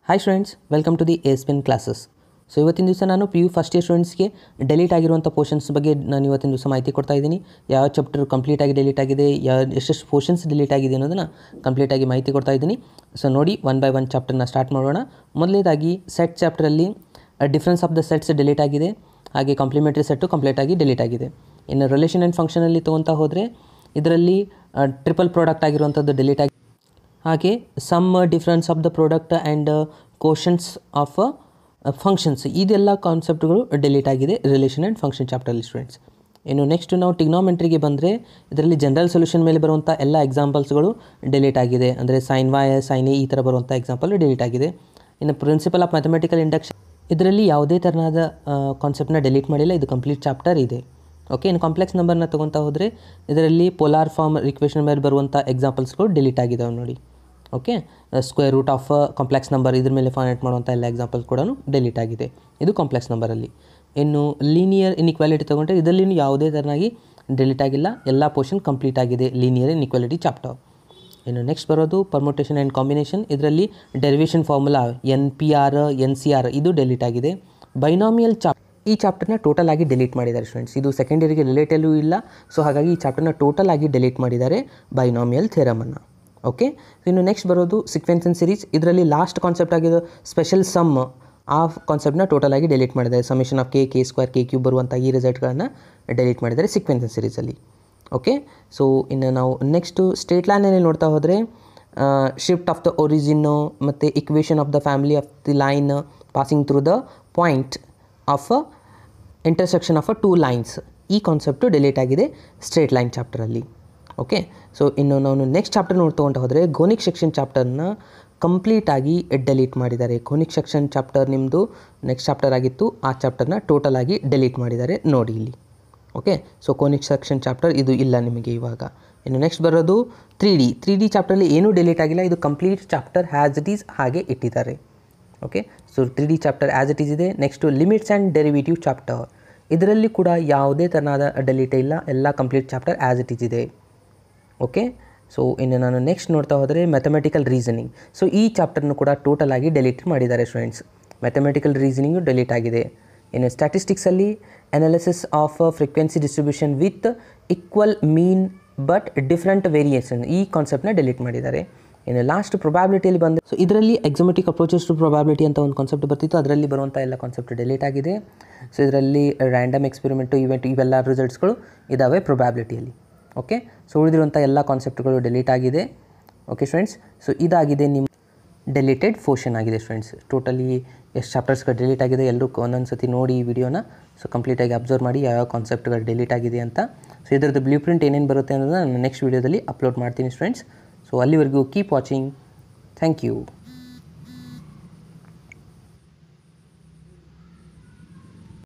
hi students welcome to the Espin classes so ಇವತ್ತಿನ ದಿವಸ ನಾನು ಪಿ ಯು ಫಸ್ಟ್ ಇಯರ್ ಸ್ಟೂಡೆಂಟ್ಸ್ಗೆ ಡೆಲೀಟ್ ಆಗಿರುವಂಥ ಪೋರ್ಷನ್ಸ್ ಬಗ್ಗೆ ನಾನು ಇವತ್ತಿನ ದಿವಸ ಮಾಹಿತಿ ಕೊಡ್ತಾ ಇದ್ದೀನಿ ಯಾವ ಚಾಪ್ಟರ್ ಕಂಪ್ಲೀಟಾಗಿ ಡೆಲೀಟ್ ಆಗಿದೆ ಯಾವ ಎಷ್ಟೆಷ್ಟು ಪೋರ್ಷನ್ಸ್ ಡಿಲೀಟ್ ಆಗಿದೆ ಅನ್ನೋದನ್ನು ಕಂಪ್ಲೀಟಾಗಿ ಮಾಹಿತಿ ಕೊಡ್ತಾ ಇದ್ದೀನಿ ಸೊ ನೋಡಿ ಒನ್ ಬೈ ಒನ್ ಚಾಪ್ಟರ್ನ ಸ್ಟಾರ್ಟ್ ಮಾಡೋಣ ಮೊದಲನೇದಾಗಿ ಸೆಟ್ ಚಾಪ್ಟರಲ್ಲಿ difference of the sets delete ಆಗಿದೆ ಹಾಗೆ ಕಾಂಪ್ಲಿಮೆಂಟ್ರಿ ಸೆಟ್ಟು ಕಂಪ್ಲೀಟಾಗಿ ಡಿಲೀಟ್ ಆಗಿದೆ ಇನ್ನು ರಿಲೇಷನ್ ಆ್ಯಂಡ್ ಫಂಕ್ಷನಲ್ಲಿ ತೊಗೊತಾ ಹೋದರೆ ಇದರಲ್ಲಿ ಟ್ರಿಪಲ್ ಪ್ರಾಡಕ್ಟ್ ಆಗಿರುವಂಥದ್ದು ಡಿಲೀಟ್ ಆಗಿ ಹಾಗೆ sum difference of the product and quotients of functions ಇದೆಲ್ಲ ಕಾನ್ಸೆಪ್ಟ್ಗಳು ಡಿಲೀಟ್ ಆಗಿದೆ ರಿಲೇಷನ್ ಆ್ಯಂಡ್ ಫಂಕ್ಷನ್ ಚಾಪ್ಟರ್ಲಿ ಸ್ಟೂಡೆಂಟ್ಸ್ ಇನ್ನು ನೆಕ್ಸ್ಟ್ ನಾವು ಟಿಗ್ನಾಮೆಂಟ್ರಿಗೆ ಬಂದರೆ ಇದರಲ್ಲಿ ಜನರಲ್ ಸೊಲ್ಯೂಷನ್ ಮೇಲೆ ಬರುವಂಥ ಎಲ್ಲ ಎಕ್ಸಾಂಪಲ್ಸ್ಗಳು ಡಿಲೀಟ್ ಆಗಿದೆ ಅಂದರೆ ಸೈನ್ ವಾಯ್ ಸೈನ್ ಎ ಈ ಥರ ಬರುವಂಥ ಎಕ್ಸಾಂಪಲ್ ಡಿಲೀಟ್ ಆಗಿದೆ ಇನ್ನು ಪ್ರಿನ್ಸಿಪಲ್ ಆಫ್ ಮ್ಯಾಥಮೆಟಿಕಲ್ ಇಂಡಕ್ಷನ್ ಇದರಲ್ಲಿ ಯಾವುದೇ ಥರನಾದ ಕಾನ್ಸೆಪ್ಟ್ನ ಡಿಲೀಟ್ ಮಾಡಿಲ್ಲ ಇದು ಕಂಪ್ಲೀಟ್ ಚಾಪ್ಟರ್ ಇದೆ ಓಕೆ ಇನ್ನು ಕಾಂಪ್ಲೆಕ್ಸ್ ನಂಬರ್ನ ತೊಗೊತಾ ಹೋದರೆ ಇದರಲ್ಲಿ ಪೋಲಾರ್ ಫಾರ್ಮ್ ರಿಕ್ವೇಷನ್ ಮೇಲೆ ಬರುವಂಥ ಎಕ್ಸಾಂಪಲ್ಸ್ಗಳು ಡಿಲೀಟ್ ಆಗಿದ್ದಾವೆ ನೋಡಿ okay square root of complex number ಇದ್ರ ಮೇಲೆ ಫೈಂಡ್ ಮಾಡುವಂಥ ಎಲ್ಲ ಎಕ್ಸಾಂಪಲ್ಸ್ ಕೂಡ ಡಿಲೀಟ್ ಆಗಿದೆ ಇದು ಕಾಂಪ್ಲೆಕ್ಸ್ ನಂಬರಲ್ಲಿ ಇನ್ನು ಲೀನಿಯರ್ ಇನ್ಇಕ್ವಾಲಿಟಿ ತೊಗೊಂಡ್ರೆ ಇದರಲ್ಲಿ ಯಾವುದೇ ಥರನಾಗಿ ಡಿಲೀಟ್ ಆಗಿಲ್ಲ ಎಲ್ಲ ಪೋರ್ಷನ್ ಕಂಪ್ಲೀಟ್ ಆಗಿದೆ ಲೀನಿಯರ್ ಇನ್ಇಕ್ವಾಲಿಟಿ ಚಾಪ್ಟರ್ ಇನ್ನು ನೆಕ್ಸ್ಟ್ ಬರೋದು ಪರ್ಮುಟೇಷನ್ ಆ್ಯಂಡ್ ಕಾಂಬಿನೇಷನ್ ಇದರಲ್ಲಿ derivation formula N P R N C R ಇದು ಡೆಲೀಟ್ ಆಗಿದೆ ಬೈನಾಮಿಯಲ್ ಚಾಪ್ ಈ ಚಾಪ್ಟರ್ನ ಟೋಟಲ್ ಆಗಿ ಡಿಲೀಟ್ ಮಾಡಿದ್ದಾರೆ ಸ್ಟೂಡೆಂಟ್ಸ್ ಇದು ಸೆಕೆಂಡ್ ಇಯರ್ಗೆ ರಿಲೇಟಲ್ಲೂ ಇಲ್ಲ ಸೊ ಹಾಗಾಗಿ ಈ ಚಾಪ್ಟರ್ನ ಟೋಟಲ್ ಆಗಿ ಡಿಲೀಟ್ ಮಾಡಿದ್ದಾರೆ ಬೈನಾಮಿಯಲ್ ಥೇರಮನ್ನು ಓಕೆ ಇನ್ನು ನೆಕ್ಸ್ಟ್ ಬರೋದು ಸಿಕ್ವೆನ್ಸ್ ಆ್ಯಂಡ್ ಸಿರೀಸ್ ಇದರಲ್ಲಿ ಲಾಸ್ಟ್ ಕಾನ್ಸೆಪ್ಟ್ ಆಗಿರೋ ಸ್ಪೆಷಲ್ ಸಮ್ ಆ ಕಾನ್ಸೆಪ್ಟ್ನ ಟೋಟಲ್ ಆಗಿ ಡಿಲೀಟ್ ಮಾಡಿದ್ದಾರೆ summation of K K square K cube ಬರುವಂಥ ಈ ರಿಸಲ್ಟ್ಗಳನ್ನು ಡಿಲೀಟ್ ಮಾಡಿದ್ದಾರೆ ಸಿಕ್ವೆನ್ಸ್ ಆ್ಯಂಡ್ ಸಿರೀಸಲ್ಲಿ ಓಕೆ ಸೊ ಇನ್ನು ನಾವು ನೆಕ್ಸ್ಟು ಸ್ಟೇಟ್ ಲೈನಲ್ಲಿ ನೋಡ್ತಾ ಹೋದರೆ ಶಿಫ್ಟ್ ಆಫ್ ದ ಒರಿಜಿನ್ನು ಮತ್ತು equation of the family of the line passing through the point of intersection of a two lines ಈ ಕಾನ್ಸೆಪ್ಟು ಡಿಲೀಟ್ ಆಗಿದೆ ಸ್ಟ್ರೇಟ್ ಲೈನ್ ಚಾಪ್ಟರಲ್ಲಿ ಓಕೆ ಸೊ ಇನ್ನು ನಾನು ನೆಕ್ಸ್ಟ್ ಚಾಪ್ಟರ್ ನೋಡ್ತಾ ಹೋದರೆ ಗೋನಿಕ್ ಸೆಕ್ಷನ್ ಚಾಪ್ಟರ್ನ ಕಂಪ್ಲೀಟಾಗಿ ಡೆಲೀಟ್ ಮಾಡಿದ್ದಾರೆ ಗೋನಿಕ್ ಸೆಕ್ಷನ್ ಚಾಪ್ಟರ್ ನಿಮ್ಮದು ನೆಕ್ಸ್ಟ್ ಚಾಪ್ಟರ್ ಆಗಿತ್ತು ಆ ಚಾಪ್ಟರ್ನ ಟೋಟಲ್ ಆಗಿ ಡೆಲೀಟ್ ಮಾಡಿದ್ದಾರೆ ನೋಡಿ ಇಲ್ಲಿ okay so conic section chapter ಇದು ಇಲ್ಲ ನಿಮಗೆ ಇವಾಗ ಇನ್ನು ನೆಕ್ಸ್ಟ್ ಬರೋದು ತ್ರೀ ಡಿ ತ್ರೀ ಡಿ ಚಾಪ್ಟರ್ಲಿ ಏನೂ ಡಿಲೀಟ್ ಆಗಿಲ್ಲ ಇದು complete chapter has it is ಹಾಗೆ ಇಟ್ಟಿದ್ದಾರೆ okay so three D chapter as it is ಇದೆ next limits and derivative chapter ಇದರಲ್ಲಿ ಕೂಡ ಯಾವುದೇ ಥರನಾದ ಡೆಲೀಟ್ ಇಲ್ಲ ಎಲ್ಲ complete chapter as it is ಇದೆ ಓಕೆ ಸೊ ಇನ್ನು ನಾನು ನೆಕ್ಸ್ಟ್ ನೋಡ್ತಾ ಹೋದರೆ ಮ್ಯಾಥಮೆಟಿಕಲ್ ರೀಸನಿಂಗ್ ಸೊ ಈ ಚಾಪ್ಟರ್ನು ಕೂಡ ಟೋಟಲ್ ಆಗಿ ಡೆಲೀಟ್ ಮಾಡಿದ್ದಾರೆ ಸ್ಟೂಡೆಂಟ್ಸ್ ಮ್ಯಾಥಮೆಟಿಕಲ್ ರೀಸನಿಂಗು ಡೆಲೀಟ್ ಆಗಿದೆ ಇನ್ನು ಸ್ಟ್ಯಾಟಿಸ್ಟಿಕ್ಸಲ್ಲಿ analysis of frequency distribution with equal mean but different variation ಈ ಕಾನ್ಸೆಪ್ಟ್ನ ಡೆಲೀಟ್ ಮಾಡಿದ್ದಾರೆ ಇನ್ನು ಲಾಸ್ಟ್ ಪ್ರೊಬ್ಯಾಬಿಲಿಟಿಯಲ್ಲಿ ಬಂದು ಸೊ ಇದರಲ್ಲಿ ಎಕ್ಸಮೆಟಿಕ್ ಅಪ್ರೋಚಸ್ ಟು ಪ್ರೊಬ್ಯಾಬಿಲಿಟಿ ಅಂತ ಒಂದು ಕಾನ್ಸೆಪ್ಟ್ ಬರ್ತಿತ್ತು ಅದರಲ್ಲಿ ಬರುವಂಥ ಎಲ್ಲ ಕಾನ್ಸೆಪ್ಟ್ ಡಿಲೀಟ್ ಆಗಿದೆ ಸೊ ಇದರಲ್ಲಿ ರ್ಯಾಂಡಮ್ ಎಕ್ಸ್ಪೆರಿಮೆಂಟು ಇವೆಂಟ್ ಇವೆಲ್ಲ ರಿಸಲ್ಟ್ಸ್ಗಳು ಇದ್ದಾವೆ ಪ್ರೊಬ್ಯಾಬಿಲಿಟಿಯಲ್ಲಿ ಓಕೆ ಸೊ ಉಳಿದಿರುವಂಥ ಎಲ್ಲ ಕಾನ್ಸೆಪ್ಟ್ಗಳು ಡಿಲೀಟ್ ಆಗಿದೆ ಓಕೆ ಸ್ಟೂಡೆಂಟ್ಸ್ ಸೊ ಇದಾಗಿದೆ ನಿಮ್ಮ ಡೆಲಿಟೆಡ್ ಫೋರ್ಷನ್ ಆಗಿದೆ ಸ್ಟೂಡೆಂಟ್ಸ್ ಟೋಟಲಿ ಎಷ್ಟು ಚಾಪ್ಟರ್ಸ್ಗಳು ಡಿಲೀಟ್ ಆಗಿದೆ ಎಲ್ಲರೂ ಒಂದೊಂದು ಸತಿ ನೋಡಿ ಈ ವಿಡಿಯೋನ ಸೊ ಕಂಪ್ಲೀಟಾಗಿ ಅಬ್ಸರ್ವ್ ಮಾಡಿ ಯಾವ್ಯಾವ ಕಾನ್ಸೆಪ್ಟ್ಗಳು ಡಿಲೀಟ್ ಆಗಿದೆ ಅಂತ ಸೊ ಇದರದ್ದು ಬ್ಲೂ ಪ್ರಿಂಟ್ ಏನೇನು ಬರುತ್ತೆ ಅನ್ನೋದನ್ನ ನಾನು ನೆಕ್ಸ್ಟ್ ವೀಡಿಯೋದಲ್ಲಿ ಅಪ್ಲೋಡ್ ಮಾಡ್ತೀನಿ ಸ್ಟೂಡೆಂಟ್ಸ್ ಸೊ ಅಲ್ಲಿವರೆಗೂ ಕೀಪ್ ವಾಚಿಂಗ್ ಥ್ಯಾಂಕ್ ಯು